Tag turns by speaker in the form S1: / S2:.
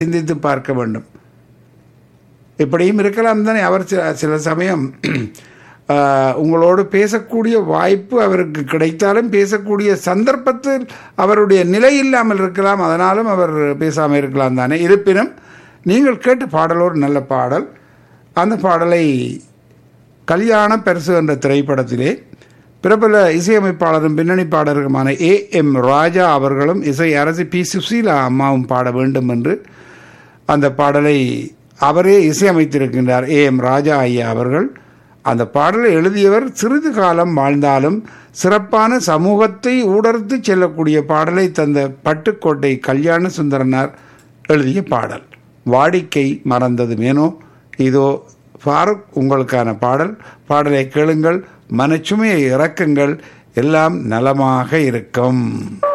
S1: சிந்தித்து பார்க்க வேண்டும் இப்படியும் இருக்கலாம் தானே அவர் சில சில சமயம் ஆஹ், உங்களோடு பேசக்கூடிய வாய்ப்பு அவருக்கு கிடைத்தாலும் பேசக்கூடிய சந்தர்ப்பத்தில் அவருடைய நிலை இல்லாமல் இருக்கலாம் அதனாலும் அவர் பேசாமல் இருக்கலாம் தானே இருப்பினும் நீங்கள் கேட்ட பாடல் ஒரு நல்ல பாடல் அந்த பாடலை கல்யாண பரிசு என்ற திரைப்படத்திலே பிரபல இசையமைப்பாளரும் பின்னணி பாடகருமான ஏ எம் ராஜா அவர்களும் இசை அரசி பி சுசீலா அம்மாவும் பாட வேண்டும் என்று அந்த பாடலை அவரே இசையமைத்திருக்கின்றார் ஏ எம் ராஜா ஐயா அவர்கள் அந்த பாடலை எழுதியவர் சிறிது காலம் வாழ்ந்தாலும் சிறப்பான சமூகத்தை ஊடர்த்து செல்லக்கூடிய பாடலை தந்த பட்டுக்கோட்டை கல்யாண சுந்தரனார் எழுதிய பாடல் வாடிக்கை மறந்தது மேனோ இதோ ஃபாரூக் உங்களுக்கான பாடல் பாடலை கேளுங்கள் மனச்சுமையை இறக்குங்கள் எல்லாம் நலமாக இருக்கும்